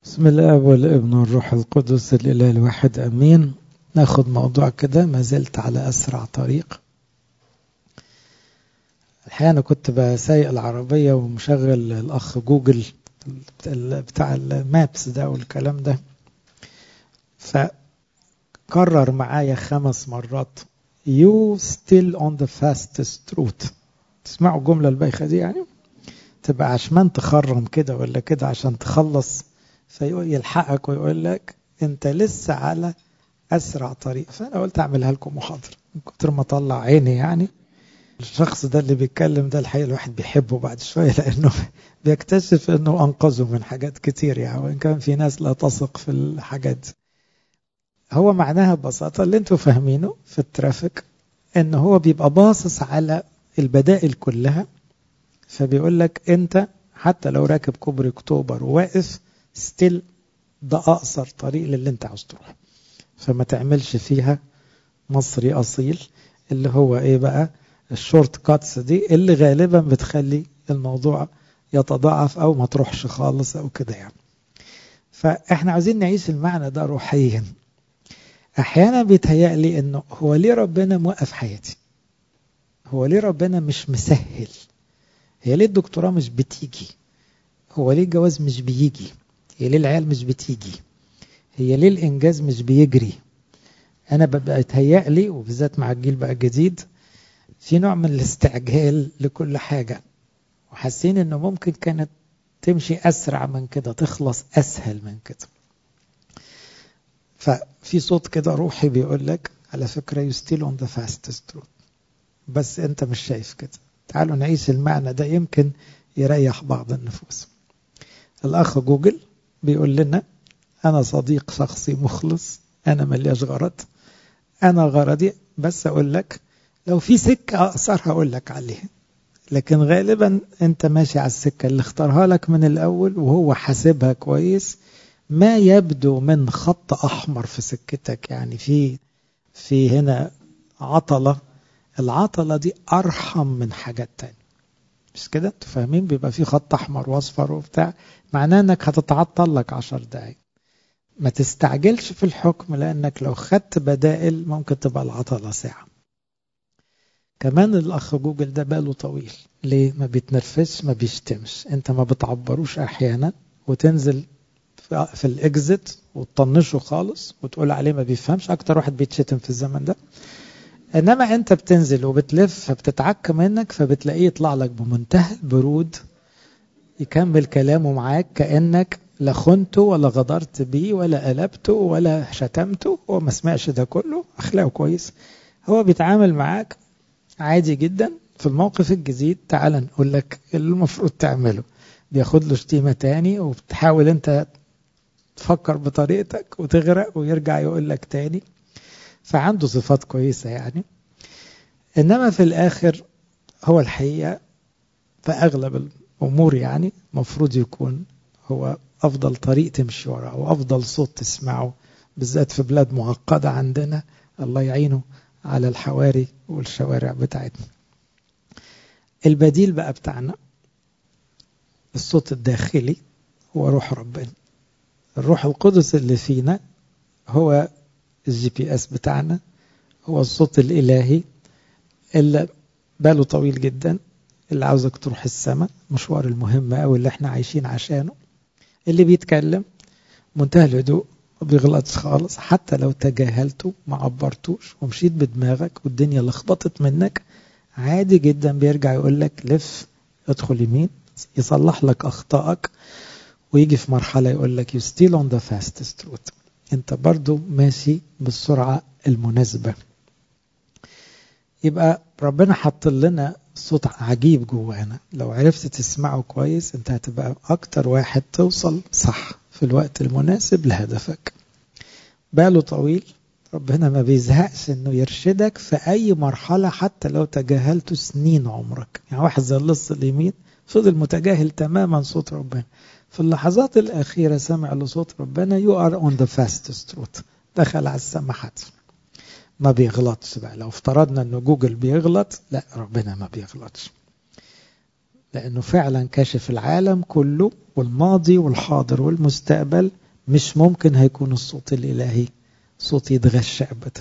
بسم الله والابن والروح القدس الإله الواحد أمين ناخد موضوع كده ما زلت على أسرع طريق الحقيقة أنا كنت بسايق العربية ومشغل الأخ جوجل بتاع المابس ده والكلام ده فكرر معايا خمس مرات you still on the fastest route تسمعوا الجملة البايخة دي يعني تبقى عشمان تخرم كده ولا كده عشان تخلص فيقول يلحقك ويقول لك انت لسه على اسرع طريق فانا قلت اعملها لكم محاضره من كتر ما طلع عيني يعني الشخص ده اللي بيتكلم ده الحقيقه الواحد بيحبه بعد شويه لانه بيكتشف انه انقذه من حاجات كتير يعني وان كان في ناس لا تثق في الحاجات هو معناها ببساطه اللي انتوا فاهمينه في الترافيك ان هو بيبقى باصص على البدائل كلها فبيقول لك انت حتى لو راكب كوبري اكتوبر وواقف ستيل ده اقصر طريق للي انت عاوز تروح فما تعملش فيها مصري اصيل اللي هو ايه بقى الشورت كاتس دي اللي غالبا بتخلي الموضوع يتضاعف او ما تروحش خالص او كده يعني فاحنا عاوزين نعيش المعنى ده روحيا احيانا بيتهيألي انه هو ليه ربنا موقف حياتي هو ليه ربنا مش مسهل هي ليه الدكتوراه مش بتيجي هو ليه الجواز مش بيجي هي ليه العيال مش بتيجي هي ليه الانجاز مش بيجري انا ببقى يتهيألي وبالذات مع الجيل بقى الجديد في نوع من الاستعجال لكل حاجة وحاسين انه ممكن كانت تمشي اسرع من كده تخلص اسهل من كده ففي صوت كده روحي بيقول لك على فكرة you still on the fastest route بس انت مش شايف كده تعالوا نعيش المعنى ده يمكن يريح بعض النفوس الأخ جوجل بيقول لنا أنا صديق شخصي مخلص أنا ملياش غرض أنا غرضي بس أقول لك لو في سكة أقصر هقول لك عليها لكن غالبا أنت ماشي على السكة اللي اختارها لك من الأول وهو حاسبها كويس ما يبدو من خط أحمر في سكتك يعني في في هنا عطلة العطلة دي أرحم من حاجات تانية مش كده انتوا فاهمين بيبقى في خط احمر واصفر وبتاع معناه انك هتتعطل لك عشر دقايق ما تستعجلش في الحكم لانك لو خدت بدائل ممكن تبقى العطلة ساعة كمان الاخ جوجل ده باله طويل ليه ما بيتنرفزش ما بيشتمش انت ما بتعبروش احيانا وتنزل في الاكزit وتطنشه خالص وتقول عليه ما بيفهمش اكتر واحد بيتشتم في الزمن ده انما انت بتنزل وبتلف فبتتعك منك فبتلاقيه يطلع لك بمنتهى البرود يكمل كلامه معاك كانك لا خنته ولا غدرت بيه ولا قلبته ولا شتمته هو ما سمعش ده كله اخلاقه كويس هو بيتعامل معاك عادي جدا في الموقف الجديد تعال نقول لك اللي المفروض تعمله بياخد له شتيمه تاني وبتحاول انت تفكر بطريقتك وتغرق ويرجع يقول لك تاني فعنده صفات كويسة يعني إنما في الآخر هو الحقيقة في أغلب الأمور يعني مفروض يكون هو أفضل طريق تمشي وراه وأفضل صوت تسمعه بالذات في بلاد معقدة عندنا الله يعينه على الحواري والشوارع بتاعتنا البديل بقى بتاعنا الصوت الداخلي هو روح ربنا الروح القدس اللي فينا هو الجي بي اس بتاعنا هو الصوت الإلهي اللي باله طويل جدا اللي عاوزك تروح السماء مشوار المهم أوي اللي احنا عايشين عشانه اللي بيتكلم منتهى الهدوء ما بيغلطش خالص حتى لو تجاهلته ما عبرتوش ومشيت بدماغك والدنيا لخبطت منك عادي جدا بيرجع يقول لك لف ادخل يمين يصلح لك أخطائك ويجي في مرحلة يقول لك you still on the fastest route انت برضو ماشي بالسرعة المناسبة يبقى ربنا حط لنا صوت عجيب جوانا لو عرفت تسمعه كويس انت هتبقى اكتر واحد توصل صح في الوقت المناسب لهدفك باله طويل ربنا ما بيزهقش انه يرشدك في اي مرحلة حتى لو تجاهلت سنين عمرك يعني واحد زي اللص اليمين فضل متجاهل تماما صوت ربنا في اللحظات الأخيرة سمع لصوت ربنا you are on the fastest route دخل على السماحات ما بيغلطش بقى لو افترضنا انه جوجل بيغلط لا ربنا ما بيغلطش لأنه فعلا كاشف العالم كله والماضي والحاضر والمستقبل مش ممكن هيكون الصوت الإلهي صوت يتغش أبدا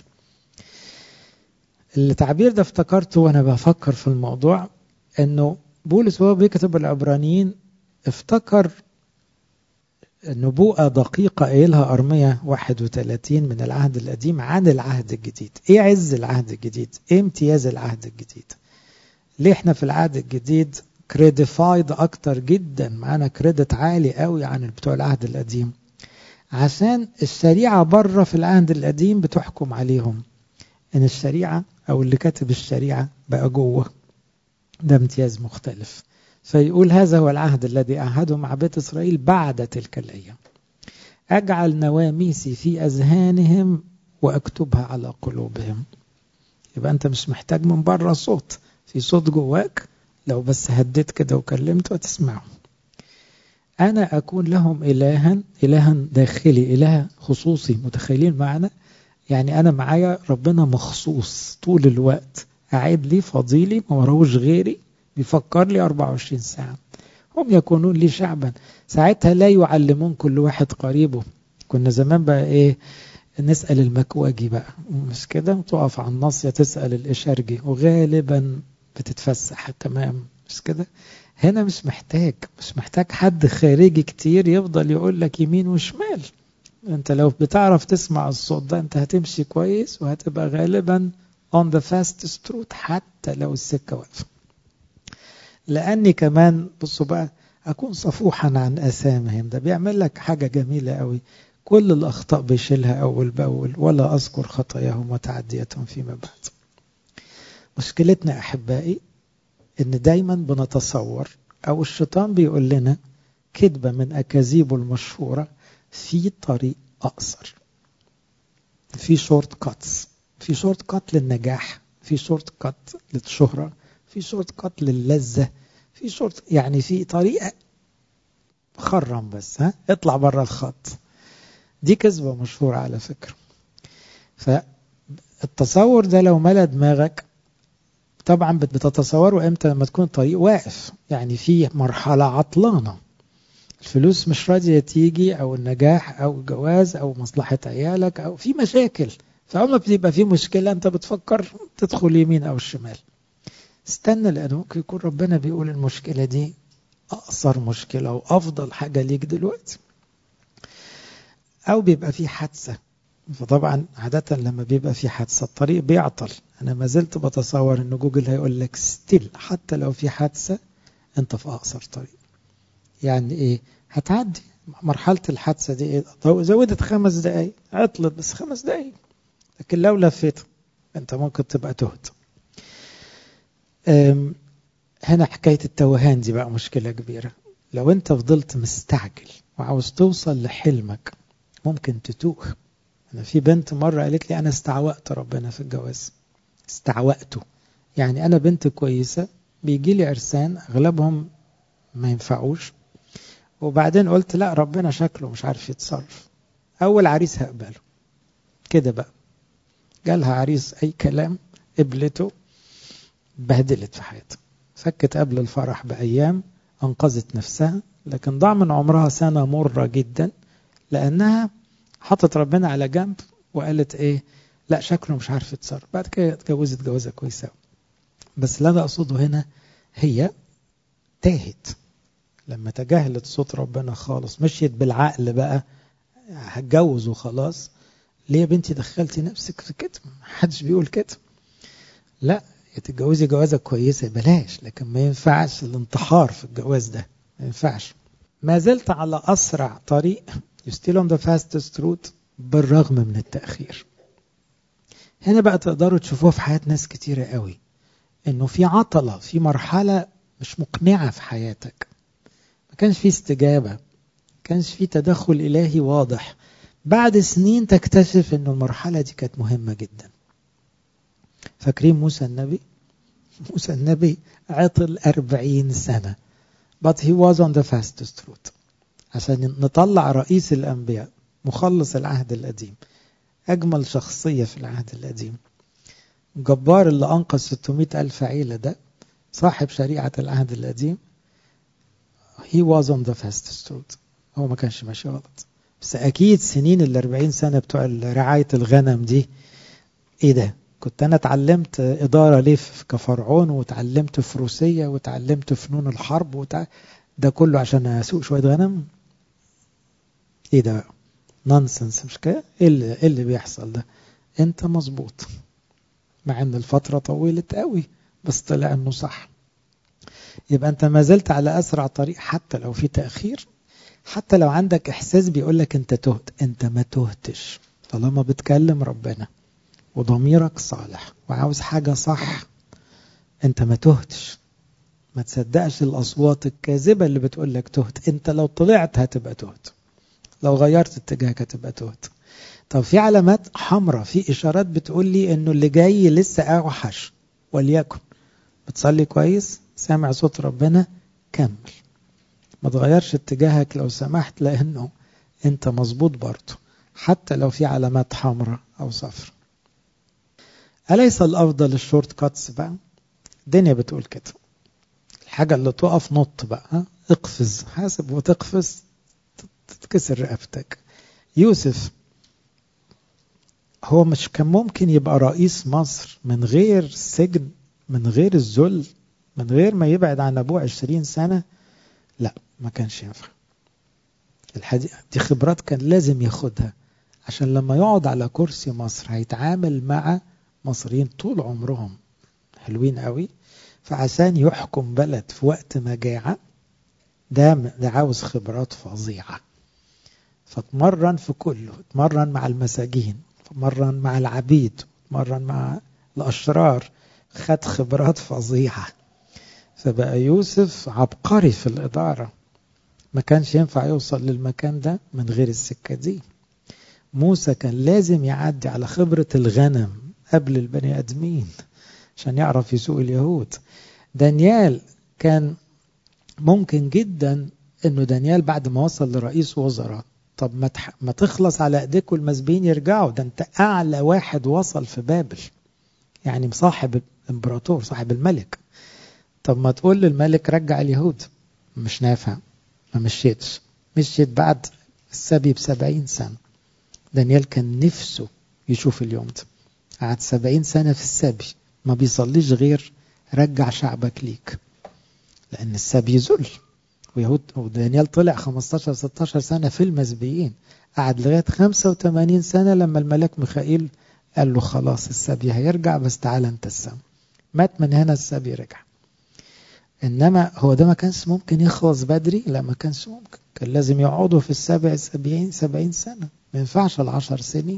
التعبير ده افتكرته وأنا بفكر في الموضوع أنه بولس وهو بيكتب العبرانيين افتكر نبوءة دقيقة قايلها أرمية 31 من العهد القديم عن العهد الجديد إيه عز العهد الجديد إيه امتياز العهد الجديد ليه احنا في العهد الجديد كريديفايد أكتر جدا معانا كريدت عالي قوي عن بتوع العهد القديم عشان الشريعة بره في العهد القديم بتحكم عليهم إن الشريعة أو اللي كاتب الشريعة بقى جوه ده امتياز مختلف فيقول هذا هو العهد الذي أعهده مع بيت إسرائيل بعد تلك الأيام أجعل نواميسي في أذهانهم وأكتبها على قلوبهم يبقى أنت مش محتاج من بره صوت في صوت جواك لو بس هديت كده وكلمت وتسمعه أنا أكون لهم إلها إلها داخلي إله خصوصي متخيلين معنا يعني أنا معايا ربنا مخصوص طول الوقت قاعد لي فضيلي ما وراهوش غيري بيفكر لي 24 ساعة هم يكونون لي شعبا ساعتها لا يعلمون كل واحد قريبه كنا زمان بقى ايه نسأل المكواجي بقى مش كده تقف على الناصية تسأل الإشارجي وغالبا بتتفسح تمام مش كده هنا مش محتاج مش محتاج حد خارجي كتير يفضل يقول لك يمين وشمال انت لو بتعرف تسمع الصوت ده انت هتمشي كويس وهتبقى غالبا on the fastest route حتى لو السكة واقفة لأني كمان بصوا بقى أكون صفوحا عن أسامهم ده بيعمل لك حاجة جميلة قوي كل الأخطاء بيشيلها أول بأول ولا أذكر خطاياهم وتعدياتهم فيما بعد مشكلتنا أحبائي إن دايما بنتصور أو الشيطان بيقول لنا كذبة من أكاذيبه المشهورة في طريق أقصر في شورت كاتس في شورت كات للنجاح في شورت كات للشهرة في شورت كات للذة في شورت يعني في طريقة خرم بس ها اطلع بره الخط دي كذبة مشهورة على فكرة فالتصور ده لو ملا دماغك طبعا بتتصوره امتى لما تكون الطريق واقف يعني في مرحلة عطلانة الفلوس مش راضية تيجي او النجاح او الجواز او مصلحة عيالك او في مشاكل فأول ما بتبقى في مشكلة أنت بتفكر تدخل يمين أو الشمال استنى لأنه ممكن يكون ربنا بيقول المشكلة دي أقصر مشكلة وأفضل حاجة ليك دلوقتي أو بيبقى في حادثة فطبعا عادة لما بيبقى في حادثة الطريق بيعطل أنا ما زلت بتصور إن جوجل هيقول لك ستيل حتى لو في حادثة أنت في أقصر طريق يعني إيه هتعدي مرحلة الحادثة دي إيه زودت خمس دقايق عطلت بس خمس دقايق لكن لو لفيت انت ممكن تبقى تهت هنا حكاية التوهان دي بقى مشكلة كبيرة لو انت فضلت مستعجل وعاوز توصل لحلمك ممكن تتوه انا في بنت مرة قالت لي انا استعوقت ربنا في الجواز استعوقته يعني انا بنت كويسة بيجي لي عرسان اغلبهم ما ينفعوش وبعدين قلت لا ربنا شكله مش عارف يتصرف اول عريس هقبله كده بقى جالها عريس أي كلام قبلته بهدلت في حياتها فكت قبل الفرح بأيام أنقذت نفسها لكن ضاع من عمرها سنة مرة جدا لأنها حطت ربنا على جنب وقالت إيه لا شكله مش عارف يتصرف بعد كده اتجوزت جوازة كويسة بس اللي أنا أقصده هنا هي تاهت لما تجاهلت صوت ربنا خالص مشيت بالعقل بقى هتجوز وخلاص ليه يا بنتي دخلتي نفسك في كده محدش بيقول كده لا تتجوزي جوازة كويسة بلاش لكن ما ينفعش الانتحار في الجواز ده ما ينفعش ما زلت على أسرع طريق you still on the fastest route بالرغم من التأخير هنا بقى تقدروا تشوفوها في حياة ناس كتيرة قوي انه في عطلة في مرحلة مش مقنعة في حياتك ما كانش في استجابة ما كانش في تدخل إلهي واضح بعد سنين تكتشف أن المرحلة دي كانت مهمة جدا فاكرين موسى النبي موسى النبي عطل أربعين سنة but he was on the fastest route عشان نطلع رئيس الأنبياء مخلص العهد القديم أجمل شخصية في العهد القديم جبار اللي أنقذ 600 ألف عيلة ده صاحب شريعة العهد القديم he was on the fastest route هو ما كانش ماشي غلط بس اكيد سنين ال 40 سنه بتوع رعايه الغنم دي ايه ده كنت انا اتعلمت اداره ليه كفرعون وتعلمت فروسيه وتعلمت فنون الحرب وتع... ده كله عشان اسوق شويه غنم ايه ده بقى نونسنس مش كده ايه اللي, إيه اللي بيحصل ده انت مظبوط مع ان الفتره طولت قوي بس طلع انه صح يبقى انت ما زلت على اسرع طريق حتى لو في تاخير حتى لو عندك احساس بيقول لك انت تهت انت ما تهتش طالما بتكلم ربنا وضميرك صالح وعاوز حاجه صح انت ما تهتش ما تصدقش الاصوات الكاذبه اللي بتقول لك تهت انت لو طلعت هتبقى تهت لو غيرت اتجاهك هتبقى تهت طب في علامات حمراء في اشارات بتقول لي انه اللي جاي لسه اوحش وليكن بتصلي كويس سامع صوت ربنا كمل ما تغيرش اتجاهك لو سمحت لانه انت مظبوط برضه حتى لو في علامات حمراء او صفر أليس الأفضل الشورت كاتس بقى الدنيا بتقول كده الحاجة اللي تقف نط بقى ها؟ اقفز حاسب وتقفز تتكسر رقبتك يوسف هو مش كان ممكن يبقى رئيس مصر من غير سجن من غير الذل من غير ما يبعد عن أبوه عشرين سنة لا ما كانش ينفع الحدي... دي خبرات كان لازم ياخدها عشان لما يقعد على كرسي مصر هيتعامل مع مصريين طول عمرهم حلوين قوي فعشان يحكم بلد في وقت مجاعة ده ده عاوز خبرات فظيعة فتمرن في كله اتمرن مع المساجين اتمرن مع العبيد اتمرن مع الأشرار خد خبرات فظيعة فبقى يوسف عبقري في الإدارة ما كانش ينفع يوصل للمكان ده من غير السكة دي موسى كان لازم يعدي على خبرة الغنم قبل البني آدمين عشان يعرف يسوق اليهود دانيال كان ممكن جدا انه دانيال بعد ما وصل لرئيس وزراء طب ما, تح... ما تخلص على ايديك والمسبيين يرجعوا ده انت اعلى واحد وصل في بابل يعني صاحب الامبراطور صاحب الملك طب ما تقول للملك رجع اليهود مش نافع ما مشيتش مشيت بعد السبي بسبعين سنة دانيال كان نفسه يشوف اليوم ده قعد سبعين سنة في السبي ما بيصليش غير رجع شعبك ليك لأن السبي ذل ويهود ودانيال طلع 15 16 سنة في المسبيين قعد لغاية 85 سنة لما الملاك ميخائيل قال له خلاص السبي هيرجع بس تعالى انت السما مات من هنا السبي رجع انما هو ده ما كانش ممكن يخلص بدري لا ما كانش ممكن كان لازم يقعدوا في السبع سبعين سبعين سنة ما ينفعش العشر سنين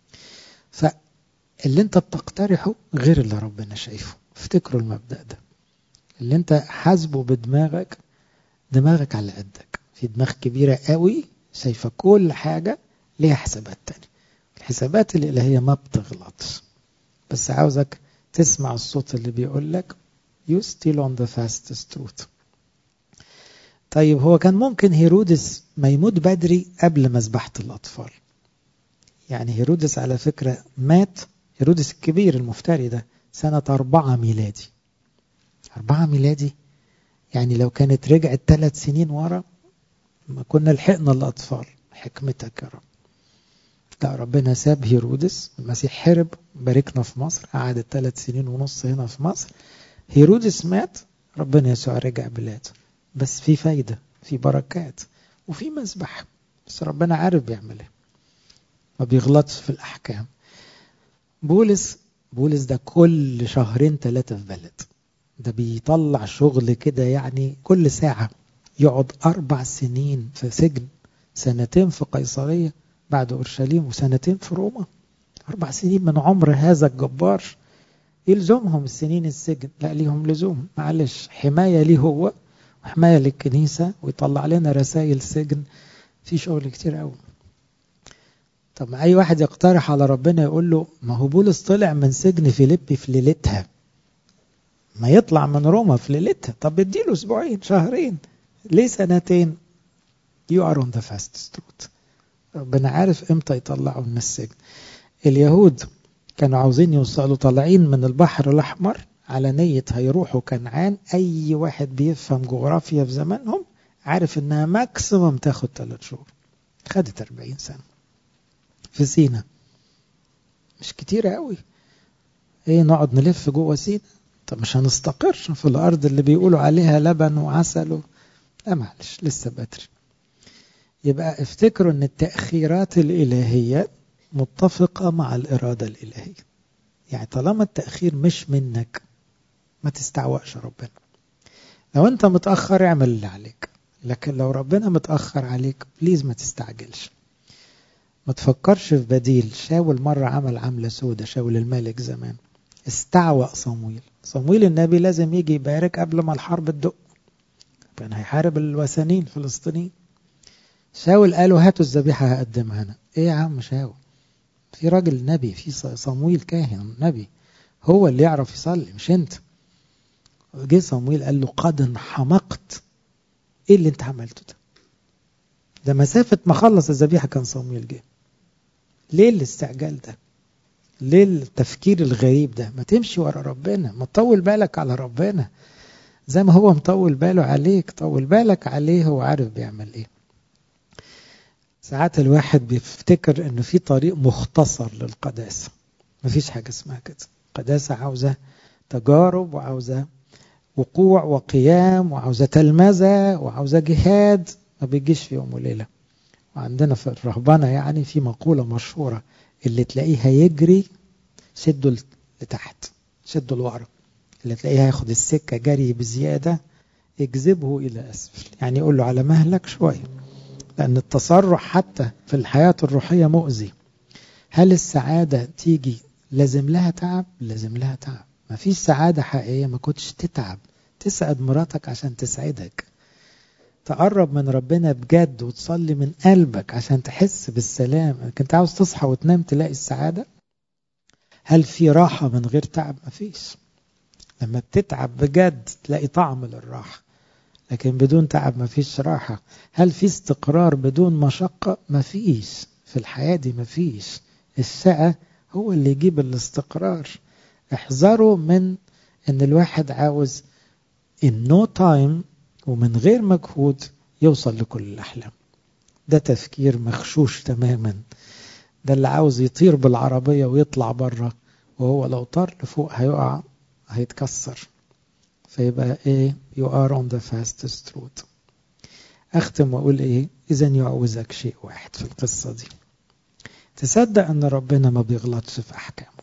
فاللي انت بتقترحه غير اللي ربنا شايفه افتكروا المبدأ ده اللي انت حاسبه بدماغك دماغك على قدك في دماغ كبيرة قوي شايفة كل حاجة ليها حسابات تانية الحسابات الإلهية ما بتغلطش بس عاوزك تسمع الصوت اللي بيقول لك you still on the fastest route طيب هو كان ممكن هيرودس ما يموت بدري قبل مذبحة الأطفال يعني هيرودس على فكرة مات هيرودس الكبير المفتري ده سنة أربعة ميلادي أربعة ميلادي يعني لو كانت رجعت ثلاث سنين ورا ما كنا لحقنا الأطفال حكمتك يا رب لا ربنا ساب هيرودس المسيح حرب باركنا في مصر قعد ثلاث سنين ونص هنا في مصر هيرودس مات ربنا يسوع رجع بلاده بس في فايدة في بركات وفي مذبح بس ربنا عارف بيعمل ايه ما بيغلطش في الأحكام بولس بولس ده كل شهرين ثلاثة في بلد ده بيطلع شغل كده يعني كل ساعة يقعد أربع سنين في سجن سنتين في قيصرية بعد أورشليم وسنتين في روما أربع سنين من عمر هذا الجبار يلزمهم السنين السجن لا ليهم لزوم معلش حماية ليه هو وحماية للكنيسة ويطلع لنا رسائل سجن في شغل كتير قوي طب ما أي واحد يقترح على ربنا يقول له ما هو بولس طلع من سجن فيليبي في ليلتها ما يطلع من روما في ليلتها طب اديله اسبوعين شهرين ليه سنتين you are on the fastest route ربنا عارف امتى يطلعوا من السجن اليهود كانوا عاوزين يوصلوا طالعين من البحر الأحمر على نية هيروحوا كنعان أي واحد بيفهم جغرافيا في زمانهم عارف انها ماكسيموم تاخد ثلاث شهور خدت 40 سنة في سينا مش كتير قوي ايه نقعد نلف جوه سينا طب مش هنستقر في الارض اللي بيقولوا عليها لبن وعسل و... لا معلش لسه بدري يبقى افتكروا ان التأخيرات الإلهية متفقة مع الإرادة الإلهية يعني طالما التأخير مش منك ما تستعوقش ربنا لو انت متأخر اعمل اللي عليك لكن لو ربنا متأخر عليك بليز ما تستعجلش ما تفكرش في بديل شاول مرة عمل عملة سودة شاول الملك زمان استعوق صمويل صمويل النبي لازم يجي يبارك قبل ما الحرب تدق كان هيحارب الوثنيين الفلسطينيين شاول قالوا هاتوا الذبيحة هقدمها أنا إيه يا عم شاول في راجل نبي في صمويل كاهن نبي هو اللي يعرف يصلي مش أنت جه صمويل قال له قد انحمقت إيه اللي أنت عملته ده ده مسافة ما خلص الذبيحة كان صمويل جه ليه الاستعجال ده ليه التفكير الغريب ده ما تمشي ورا ربنا ما تطول بالك على ربنا زي ما هو مطول باله عليك طول بالك عليه هو عارف بيعمل ايه ساعات الواحد بيفتكر انه في طريق مختصر للقداسة مفيش حاجة اسمها كده القداسة عاوزة تجارب وعاوزة وقوع وقيام وعاوزة تلمذة وعاوزة جهاد ما بيجيش في يوم وليلة وعندنا في الرهبنة يعني في مقولة مشهورة اللي تلاقيه هيجري شده لتحت شده لورا اللي تلاقيه هياخد السكة جري بزيادة اجذبه إلى أسفل يعني يقول له على مهلك شوية لأن التسرع حتى في الحياة الروحية مؤذي هل السعادة تيجي لازم لها تعب لازم لها تعب ما فيش سعادة حقيقية ما كنتش تتعب تسعد مراتك عشان تسعدك تقرب من ربنا بجد وتصلي من قلبك عشان تحس بالسلام كنت عاوز تصحى وتنام تلاقي السعادة هل في راحة من غير تعب ما فيش لما بتتعب بجد تلاقي طعم للراحة لكن بدون تعب ما فيش راحة هل في استقرار بدون مشقة ما فيش في الحياة دي ما فيش الشقة هو اللي يجيب الاستقرار احذروا من ان الواحد عاوز in no time ومن غير مجهود يوصل لكل الأحلام ده تفكير مخشوش تماما ده اللي عاوز يطير بالعربية ويطلع بره وهو لو طار لفوق هيقع هيتكسر فيبقى ايه you are on the fastest route اختم واقول ايه اذا يعوزك شيء واحد في القصة دي تصدق ان ربنا ما بيغلطش في احكامه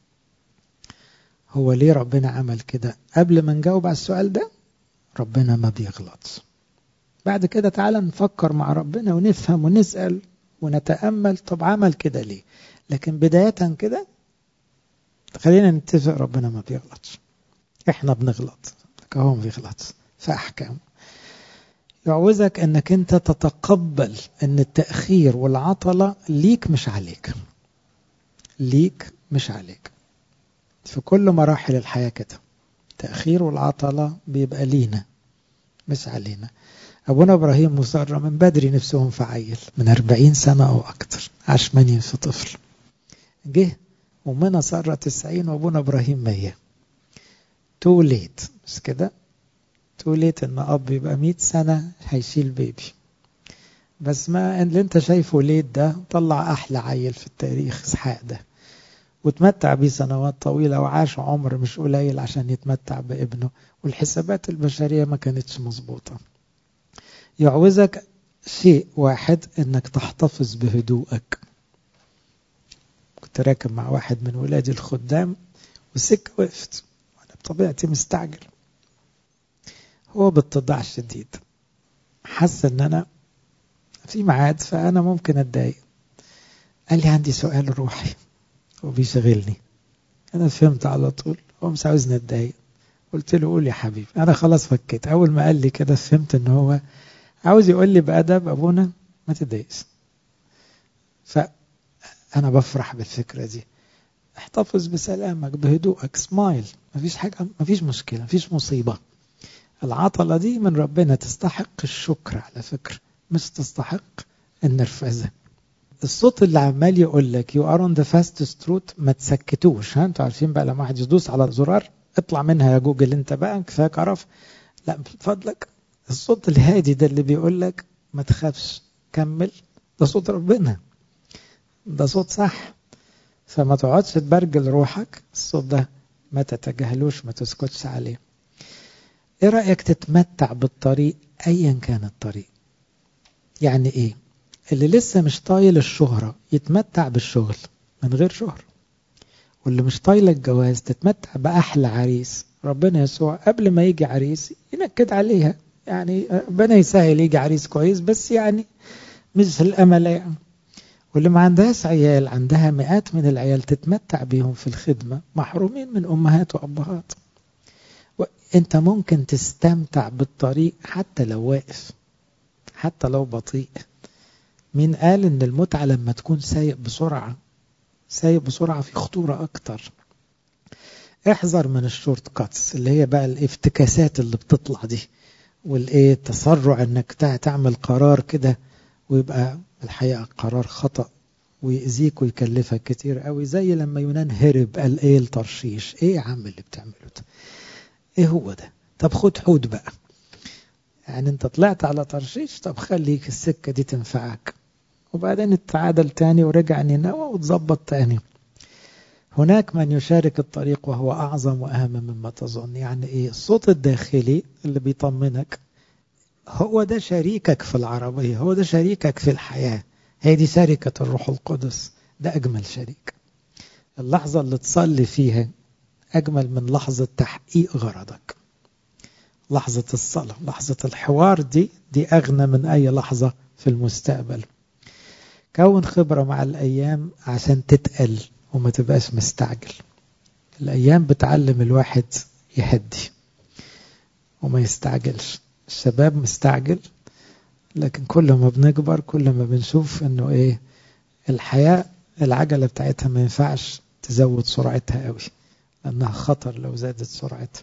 هو ليه ربنا عمل كده قبل ما نجاوب على السؤال ده ربنا ما بيغلطش بعد كده تعالى نفكر مع ربنا ونفهم ونسأل ونتأمل طب عمل كده ليه لكن بداية كده خلينا نتفق ربنا ما بيغلطش احنا بنغلط لكن هو ما بيغلطش في أحكامه يعوزك انك انت تتقبل ان التأخير والعطلة ليك مش عليك ليك مش عليك في كل مراحل الحياة كده التأخير والعطلة بيبقى لينا مش علينا أبونا إبراهيم وسارة من بدري نفسهم في عيل من أربعين سنة أو أكتر عشمانين في طفل جه ومنى سارة تسعين وأبونا إبراهيم مية تو ليت مش كده تو ليت إن أب يبقى مئة سنة هيشيل بيبي بس ما اللي انت شايفه ليت ده طلع أحلى عيل في التاريخ إسحاق ده وتمتع بيه سنوات طويلة وعاش عمر مش قليل عشان يتمتع بابنه والحسابات البشرية ما كانتش مظبوطة يعوزك شيء واحد انك تحتفظ بهدوءك كنت راكب مع واحد من ولادي الخدام والسكة وقفت وانا بطبيعتي مستعجل هو باتضاع شديد حس ان انا في ميعاد فانا ممكن اتضايق قال لي عندي سؤال روحي وبيشغلني انا فهمت على طول هو مش عاوزني اتضايق قلت له قول يا حبيبي انا خلاص فكيت اول ما قال لي كده فهمت ان هو عاوز يقول لي بادب ابونا ما تتضايقش فانا بفرح بالفكره دي احتفظ بسلامك بهدوءك سمايل مفيش حاجه مفيش مشكله مفيش مصيبه العطله دي من ربنا تستحق الشكر على فكره مش تستحق النرفزه الصوت اللي عمال يقول لك يو ار اون ذا فاستست روت ما تسكتوش ها انتوا عارفين بقى لما واحد يدوس على زرار اطلع منها يا جوجل انت بقى كفايه عرف لا من فضلك الصوت الهادي ده اللي بيقول لك ما تخافش كمل ده صوت ربنا ده صوت صح فما تقعدش تبرجل روحك الصوت ده ما تتجاهلوش ما تسكتش عليه ايه رأيك تتمتع بالطريق ايا كان الطريق يعني ايه اللي لسه مش طايل الشهرة يتمتع بالشغل من غير شهرة واللي مش طايل الجواز تتمتع بأحلى عريس ربنا يسوع قبل ما يجي عريس ينكد عليها يعني ربنا يسهل يجي عريس كويس بس يعني مش الأمل يعني واللي ما عندهاش عيال عندها مئات من العيال تتمتع بيهم في الخدمة محرومين من أمهات وأبهات وانت ممكن تستمتع بالطريق حتى لو واقف حتى لو بطيء مين قال ان المتعة لما تكون سايق بسرعة سايق بسرعة في خطورة اكتر احذر من الشورت كاتس اللي هي بقى الافتكاسات اللي بتطلع دي والايه التسرع انك تعمل قرار كده ويبقى الحقيقة قرار خطأ ويأذيك ويكلفك كتير قوي زي لما يونان هرب قال ايه الترشيش ايه يا عم اللي بتعمله ده ايه هو ده طب خد حود بقى يعني انت طلعت على ترشيش طب خليك السكة دي تنفعك وبعدين اتعادل تاني ورجع نينوى وتظبط تاني هناك من يشارك الطريق وهو أعظم وأهم مما تظن يعني إيه الصوت الداخلي اللي بيطمنك هو ده شريكك في العربية هو ده شريكك في الحياة هي دي شركة الروح القدس ده أجمل شريك اللحظة اللي تصلي فيها أجمل من لحظة تحقيق غرضك لحظة الصلاة لحظة الحوار دي دي أغنى من أي لحظة في المستقبل كون خبرة مع الأيام عشان تتقل وما تبقاش مستعجل الأيام بتعلم الواحد يهدي وما يستعجلش الشباب مستعجل لكن كل ما بنكبر كل ما بنشوف انه ايه الحياة العجلة بتاعتها ما ينفعش تزود سرعتها قوي لانها خطر لو زادت سرعتها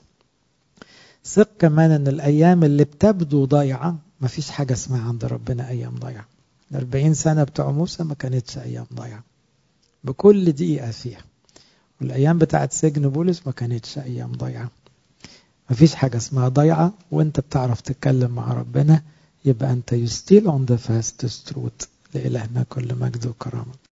ثق كمان ان الايام اللي بتبدو ضايعة ما فيش حاجة اسمها عند ربنا ايام ضايعة الاربعين سنة بتوع موسى ما كانتش ايام ضايعة بكل دقيقة فيها والايام بتاعت سجن بولس ما كانتش ايام ضايعة ما فيش حاجة اسمها ضايعة وانت بتعرف تتكلم مع ربنا يبقى انت you still on the fastest route لإلهنا كل مجد وكرامة